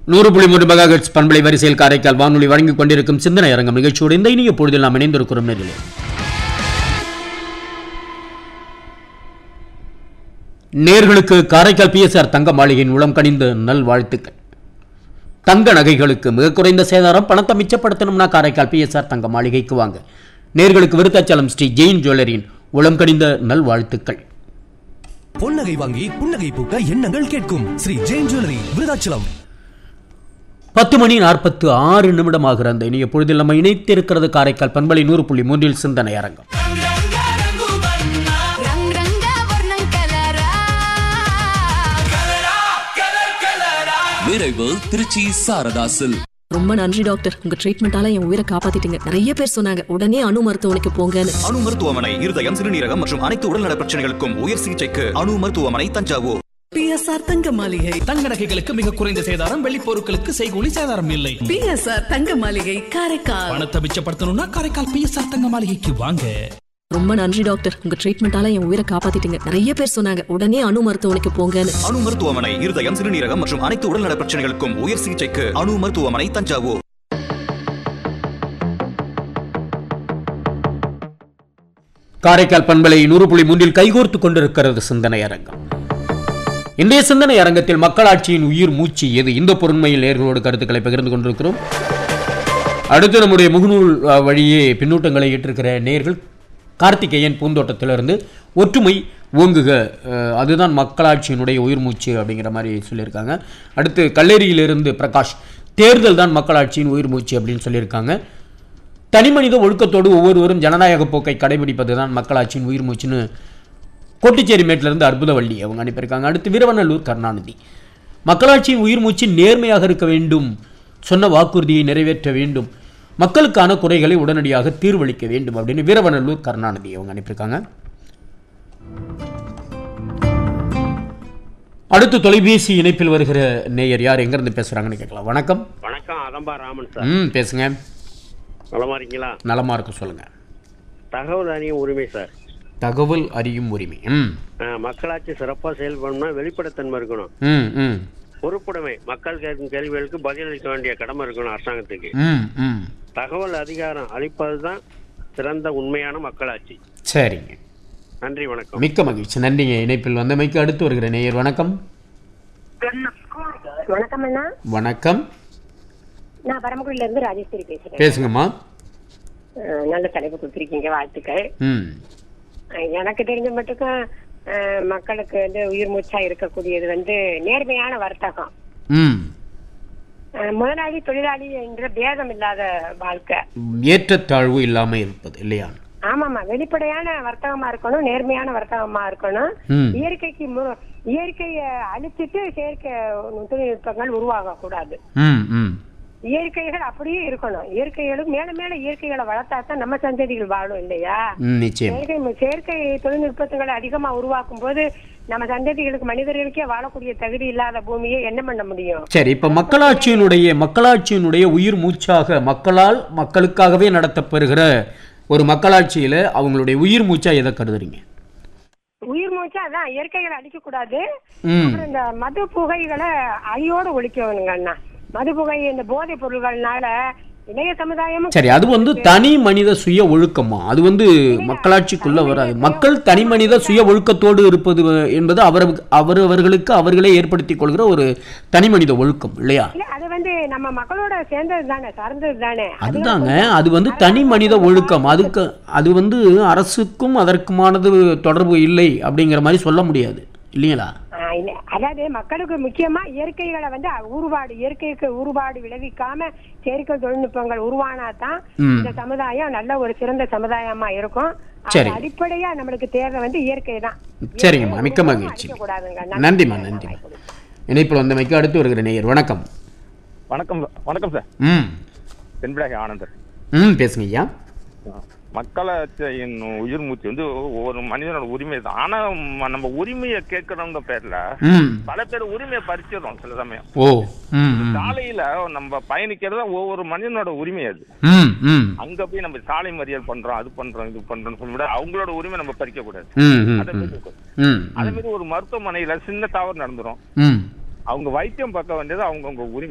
நூறு புள்ளி மூன்று மெகாஹெட்ஸ் பண்பலை வரிசையில் காரைக்கால் வானொலி வழங்கிக் கொண்டிருக்கும் சிந்தனை அரங்கம் நிகழ்ச்சியோடு இந்த இனிய பொழுதில் நாம் இணைந்திருக்கிறோம் நேரிலே நேர்களுக்கு காரைக்கால் பிஎஸ்ஆர் தங்க மாளிகையின் உளம் கனிந்த நல்வாழ்த்துக்கள் தங்க நகைகளுக்கு மிக குறைந்த சேதாரம் பணத்தை மிச்சப்படுத்தணும்னா காரைக்கால் பிஎஸ்ஆர் தங்க மாளிகைக்கு வாங்க நேர்களுக்கு விருத்தாச்சலம் ஸ்ரீ ஜெயின் ஜுவல்லரியின் உளம் கனிந்த நல்வாழ்த்துக்கள் பொன்னகை வாங்கி புன்னகை பூக்க எண்ணங்கள் கேட்கும் ஸ்ரீ ஜெயின் ஜுவல்லரி விருதாச்சலம் பத்து மணி நாற்பத்து ஆறு நிமிடமாகிற அந்த இனிய பொழுதில் நம்ம இணைத்திருக்கிறது காரைக்கால் பண்பலை நூறு புள்ளி மூன்றில் சிந்தனை அரங்கம் రంగ్ రంగ వర్ణం కలరా நிறைவு திருச்சி சாரதாசில் ரொம்ப நன்றி டாக்டர் உங்க ட்ரீட்மெண்டால என் உயிரை காப்பாத்திட்டீங்க நிறைய பேர் சொன்னாங்க உடனே அணு மருத்துவமனைக்கு போங்கன்னு அணு மருத்துவமனை இருதயம் சிறுநீரகம் மற்றும் அனைத்து உடல்நல பிரச்சனைகளுக்கும் உயர் சிகிச்சைக்கு அணு மருத்துவமனை தஞ்சாவூர் பிஎஸ்ஆர் தங்க மாளிகை தங்க நகைகளுக்கு மிக குறைந்த சேதாரம் வெள்ளி பொருட்களுக்கு செய்கூலி சேதாரம் இல்லை பிஎஸ்ஆர் தங்க மாளிகை காரைக்கால் பணத்தை மிச்சப்படுத்தணும்னா காரைக்கால் பிஎஸ்ஆர் தங்க மாளிகைக்கு வாங்க ரொம்ப நன்றி டாக்டர் உங்க ட்ரீட்மெண்டால என் உயிரை காப்பாத்திட்டீங்க நிறைய பேர் சொன்னாங்க உடனே அணு மருத்துவமனைக்கு போங்கன்னு அணு மருத்துவமனை இருதயம் சிறுநீரகம் மற்றும் அனைத்து உடல்நல பிரச்சனைகளுக்கும் உயர் சிகிச்சைக்கு அணு மருத்துவமனை தஞ்சாவூர் காரைக்கால் பண்பலை நூறு புள்ளி மூன்றில் கைகோர்த்து கொண்டிருக்கிறது சிந்தனை அரங்கம் இன்றைய சிந்தனை அரங்கத்தில் மக்களாட்சியின் உயிர் மூச்சு எது இந்த பொருண்மையில் நேர்களோடு கருத்துக்களை பகிர்ந்து கொண்டிருக்கிறோம் அடுத்து நம்முடைய முகநூல் அஹ், வழியே பின்னூட்டங்களை ஏற்றிருக்கிற நேர்கள் கார்த்திகேயன் பூந்தோட்டத்திலிருந்து ஒற்றுமை ஓங்குக அஹ், அதுதான் மக்களாட்சியினுடைய உயிர் மூச்சு அப்படிங்கிற மாதிரி சொல்லியிருக்காங்க அடுத்து கல்லேரியிலிருந்து பிரகாஷ் தேர்தல் தான் மக்களாட்சியின் உயிர் மூச்சு அப்படின்னு சொல்லியிருக்காங்க தனிமனித ஒழுக்கத்தோடு ஒவ்வொருவரும் ஜனநாயக போக்கை கடைபிடிப்பது தான் மக்களாட்சியின் உயிர் மூச்சுன்னு கோட்டிச்சேரி மேட்டிலிருந்து அற்புதவள்ளி அவங்க அனுப்பியிருக்காங்க அடுத்து வீரவநல்லூர் கருணாநிதி மக்களாட்சியின் உயிர் மூச்சு நேர்மையாக இருக்க வேண்டும் சொன்ன வாக்குறுதியை நிறைவேற்ற வேண்டும் மக்களுக்கான குறைகளை உடனடியாக தீர்வளிக்க வேண்டும் அப்படின்னு வீரவநல்லூர் கருணாநிதி அவங்க அனுப்பியிருக்காங்க அடுத்து தொலைபேசி இணைப்பில் வருகிற நேயர் யார் எங்கிருந்து பேசுறாங்கன்னு கேட்கலாம் வணக்கம் வணக்கம் அதம்பா ராமன் சார் ம் பேசுங்க நலமா இருக்கீங்களா நலமா இருக்க சொல்லுங்க தகவல் அறியும் உரிமை சார் தகவல் அறியும் உரிமை ம் ஆ, மக்களாட்சி சிறப்பாக செயல்படணும்னா வெளிப்படைத்தன்மை இருக்கணும் ம் ம் பொறுப்புடைமை மக்கள் கேட்கும் கேள்விகளுக்கு பதிலளிக்க வேண்டிய கடமை இருக்கணும் அரசாங்கத்துக்கு ம் ம் தகவல் அதிகாரம் அளிப்பது தான் சிறந்த உண்மையான மக்களாட்சி சரிங்க நன்றி வணக்கம் மிக்க மகிழ்ச்சி நன்றிங்க இணைப்பில் வந்தமைக்கு அடுத்து வருகிற நேயர் வணக்கம் வணக்கம் அண்ணா வணக்கம் நான் பரமக்குடியில இருந்து ராஜேஸ்வரி பேசுறேன் பேசுங்கம்மா அஹ் நல்ல தலைப்பு கொடுத்துருக்கீங்க வாழ்த்துக்கள் ம் அஹ் எனக்கு தெரிஞ்ச மட்டுக்கும் அஹ் மக்களுக்கு வந்து உயிர் மூச்சா இருக்கக்கூடியது வந்து நேர்மையான வர்த்தகம் ம் அஹ் முதலாளி தொழிலாளி என்ற பேதம் இல்லாத வாழ்க்கை ஏற்றத்தாழ்வு இல்லாமல் இருப்பது இல்லையா ஆமாமா வெளிப்படையான வர்த்தகமா இருக்கணும் நேர்மையான வர்த்தகமா இருக்கணும் ம். இயற்கைக்கு மு- இயற்கையை அழிச்சிட்டு செயற்கை தொழில்நுட்பங்கள் உருவாக கூடாது ம் ம் இயற்கைகள் அப்படியே இருக்கணும் இயற்கைகளும் மேல மேல இயற்கைகளை வளர்த்தா தான் நம்ம சந்ததிகள் வாழும் இல்லையா ம் நிச்சயம் செயற்கை செயற்கை தொழில்நுட்பத்துகளை அதிகமா உருவாக்கும் போது நம்ம சந்ததிகளுக்கு மனிதர்களுக்கே வாழக்கூடிய தகுதி இல்லாத பூமியை என்ன பண்ண முடியும் சரி இப்ப மக்களாட்சியினுடைய மக்களாட்சியினுடைய உயிர் மூச்சாக மக்களால் மக்களுக்காகவே நடத்தப்பெறுகிற ஒரு மக்களாட்சியில அவங்களுடைய உயிர் மூச்சா எதை கருதுறீங்க உயிர் மூச்சு அதான் இயற்கைகளை அழிக்க கூடாது ம் அப்புறம் இந்த மது புகைகளை அழியோடு ஒழிக்கணுங்க அண்ணா மது புகை இந்த போதைப் பொருள்கள்னால இளைய சமுதாயமும் சரி அது வந்து தனி மனித சுய ஒழுக்கமா அது வந்து மக்களாட்சிக்குள்ள வராது மக்கள் தனி மனித சுய ஒழுக்கத்தோடு இருப்பது என்பது அவர் அவரவர்களுக்கு அவர்களே ஏற்படுத்திக் கொள்கிற ஒரு தனி மனித ஒழுக்கம் இல்லையா இல்ல அது வந்து நம்ம மக்களோட சேர்ந்தது தானே சார்ந்தது தானே அதுதாங்க அது வந்து தனி மனித ஒழுக்கம் அதுக்கு அது வந்து அரசுக்கும் அதற்குமானது தொடர்பு இல்லை அப்படிங்கிற மாதிரி சொல்ல முடியாது இல்லைங்களா ஆ, இல்ல. அதாவது மக்களுக்கு முக்கியமா இயற்கைகளை வந்து ஊறுபாடு இயற்கைக்கு ஊறுபாடு விளைவிக்காம செயற்கை தொழில்நுட்பங்கள் உருவானாதான் ம். இந்த சமுதாயம் நல்ல ஒரு சிறந்த சமுதாயமா இருக்கும் அது சரி. அடிப்படையா நம்மளுக்கு தேவை வந்து இயற்கை தான் சரிங்கம்மா மிக்க மகிழ்ச்சி கூடாதுங்க நன்றிம்மா நன்றிம்மா இணைப்பில் வந்தமைக்கு அடுத்து வருகிற நேயர் வணக்கம் வணக்கம் வணக்கம் சார் ம் தென்பிடாகி ஆனந்தர் ம் பேசுங்க ஐயா மக்களாட்சியின் உயிர் மூச்சு வந்து ஒரு மனிதனோட உரிமை தான் ஆனா ம- நம்ம உரிமையை கேட்கறோங்க பேர்ல ம் பல பேர் உரிமையை பறிச்சிடும் சில சமயம் ஓ ம் ம் சாலையில நம்ம பயணிக்கிறது ஒவ்வொரு மனிதனோட உரிமை அது ம் ம் அங்க போய் நம்ம சாலை மறியல் பண்றோம் அது பண்றோம் இது பண்றோம் சொல்லிவிட அவங்களோட உரிமை நம்ம பறிக்க கூடாது ம் ம் அதே ம் மாதிரி ம் அதே மாதிரி ஒரு மருத்துவமனையில சின்ன தவறு நடந்துரும் ம் அவங்க வைத்தியம் பார்க்க வேண்டியது அவங்கவுங்க உரிமை